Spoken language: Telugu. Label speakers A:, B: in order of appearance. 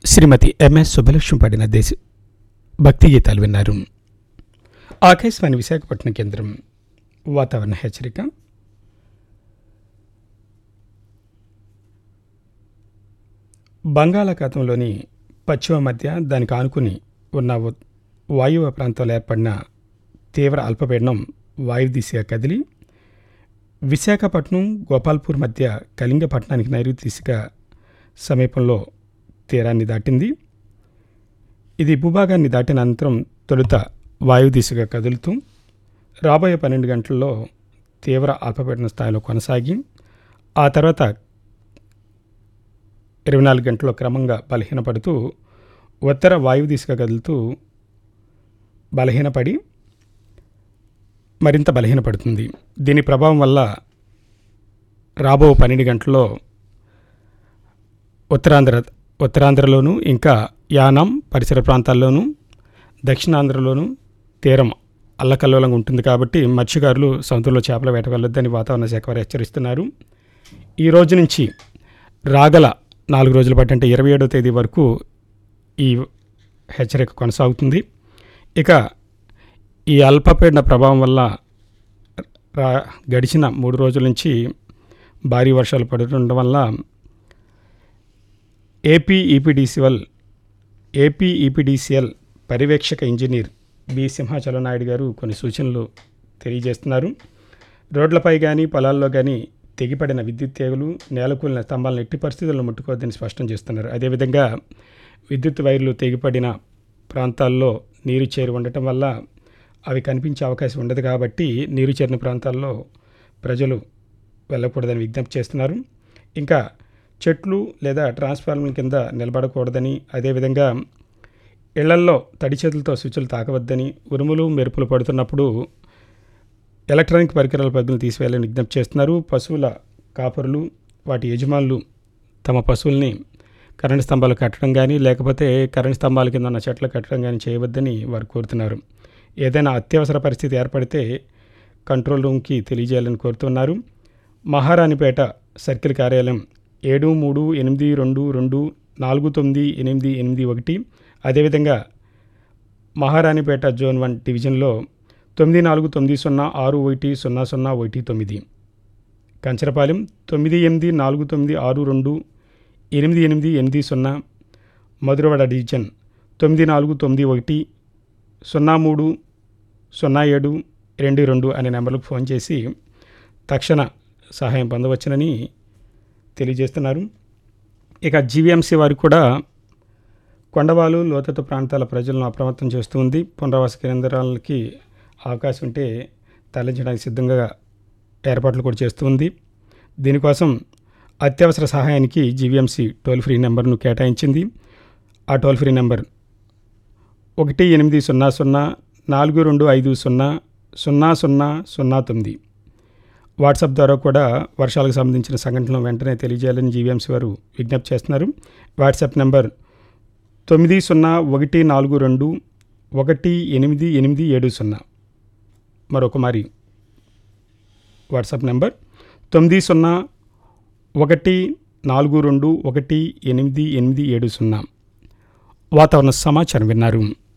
A: శ్రీమతి ఎంఎస్ సుబ్బలక్ష్మి పాడిన దేశ భక్తి గీతాలు విన్నారు ఆకాశవాణి విశాఖపట్నం కేంద్రం వాతావరణ హెచ్చరిక బంగాళాఖాతంలోని పశ్చిమ మధ్య దానికి ఆనుకుని ఉన్న ఉ- వాయువ్య ప్రాంతంలో ఏర్పడిన తీవ్ర అల్పపీడనం వాయు దిశగా కదిలి విశాఖపట్నం గోపాల్పూర్ మధ్య కళింగపట్నానికి నైరుతి దిశగా సమీపంలో తీరాన్ని దాటింది ఇది భూభాగాన్ని దాటిన అనంతరం తొలుత వాయు దిశగా కదులుతూ రాబోయే పన్నెండు గంటల్లో తీవ్ర అల్పపీడన స్థాయిలో కొనసాగి ఆ తర్వాత ఇరవై నాలుగు గంటల్లో క్రమంగా బలహీనపడుతూ ఉత్తర వాయు దిశగా కదులుతూ బలహీనపడి మరింత బలహీనపడుతుంది దీని ప్రభావం వల్ల రాబో పన్నెండు గంటల్లో ఉత్తరాంధ్ర ఉత్తరాంధ్రలోను ఇంకా యానం పరిసర ప్రాంతాల్లోనూ దక్షిణాంధ్రలోనూ తీరం అల్లకల్లోలంగా ఉంటుంది కాబట్టి మత్స్యకారులు సముద్రంలో చేపల వేట వెళ్ళొద్దని వాతావరణ శాఖ వారు హెచ్చరిస్తున్నారు ఈ రోజు నుంచి రాగల నాలుగు రోజుల పాటు అంటే ఇరవై ఏడవ తేదీ వరకు ఈ హెచ్చరిక కొనసాగుతుంది ఇక ఈ అల్పపీడన ప్రభావం వల్ల రా గడిచిన మూడు రోజుల నుంచి భారీ వర్షాలు పడుతుండడం వల్ల ఏపీ ఈపీడీసీఎల్ ఏపీ ఈపీడీసీఎల్ పర్యవేక్షక ఇంజనీర్ బి సింహాచలం నాయుడు గారు కొన్ని సూచనలు తెలియజేస్తున్నారు రోడ్లపై కానీ పొలాల్లో కానీ తెగిపడిన విద్యుత్ తీగలు నేలకూలిన స్తంభాలను ఎట్టి పరిస్థితుల్లో ముట్టుకోవద్దని స్పష్టం చేస్తున్నారు అదేవిధంగా విద్యుత్ వైర్లు తెగిపడిన ప్రాంతాల్లో నీరు చేరి ఉండటం వల్ల అవి కనిపించే అవకాశం ఉండదు కాబట్టి నీరు చేరిన ప్రాంతాల్లో ప్రజలు వెళ్ళకూడదని విజ్ఞప్తి చేస్తున్నారు ఇంకా చెట్లు లేదా ట్రాన్స్ఫార్మర్ కింద నిలబడకూడదని అదేవిధంగా ఇళ్లల్లో తడి చేతులతో స్విచ్లు తాకవద్దని ఉరుములు మెరుపులు పడుతున్నప్పుడు ఎలక్ట్రానిక్ పరికరాల పద్ధతులు తీసివేయాలని విజ్ఞప్తి చేస్తున్నారు పశువుల కాపరులు వాటి యజమానులు తమ పశువుల్ని కరెంటు స్తంభాలు కట్టడం కానీ లేకపోతే కరెంటు స్తంభాల కింద ఉన్న చెట్లు కట్టడం కానీ చేయవద్దని వారు కోరుతున్నారు ఏదైనా అత్యవసర పరిస్థితి ఏర్పడితే కంట్రోల్ రూమ్కి తెలియజేయాలని కోరుతున్నారు మహారాణిపేట సర్కిల్ కార్యాలయం ఏడు మూడు ఎనిమిది రెండు రెండు నాలుగు తొమ్మిది ఎనిమిది ఎనిమిది ఒకటి అదేవిధంగా మహారాణిపేట జోన్ వన్ డివిజన్లో తొమ్మిది నాలుగు తొమ్మిది సున్నా ఆరు ఒకటి సున్నా సున్నా ఒకటి తొమ్మిది కంచరపాలెం తొమ్మిది ఎనిమిది నాలుగు తొమ్మిది ఆరు రెండు ఎనిమిది ఎనిమిది ఎనిమిది సున్నా మధురవాడ డివిజన్ తొమ్మిది నాలుగు తొమ్మిది ఒకటి సున్నా మూడు సున్నా ఏడు రెండు రెండు అనే నెంబర్లకు ఫోన్ చేసి తక్షణ సహాయం పొందవచ్చునని తెలియజేస్తున్నారు ఇక జీవీఎంసీ వారికి కూడా కొండవాలు లోతట్టు ప్రాంతాల ప్రజలను అప్రమత్తం చేస్తూ ఉంది పునరావాస కేంద్రాలకి అవకాశం ఉంటే తరలించడానికి సిద్ధంగా ఏర్పాట్లు కూడా చేస్తూ ఉంది దీనికోసం అత్యవసర సహాయానికి జీవీఎంసీ టోల్ ఫ్రీ నెంబర్ను కేటాయించింది ఆ టోల్ ఫ్రీ నెంబర్ ఒకటి ఎనిమిది సున్నా సున్నా నాలుగు రెండు ఐదు సున్నా సున్నా సున్నా సున్నా తొమ్మిది వాట్సాప్ ద్వారా కూడా వర్షాలకు సంబంధించిన సంఘటనలు వెంటనే తెలియజేయాలని జీవీఎంసీ వారు విజ్ఞప్తి చేస్తున్నారు వాట్సాప్ నెంబర్ తొమ్మిది సున్నా ఒకటి నాలుగు రెండు ఒకటి ఎనిమిది ఎనిమిది ఏడు సున్నా మరొక మరి వాట్సాప్ నెంబర్ తొమ్మిది సున్నా ఒకటి నాలుగు రెండు ఒకటి ఎనిమిది ఎనిమిది ఏడు సున్నా వాతావరణ సమాచారం విన్నారు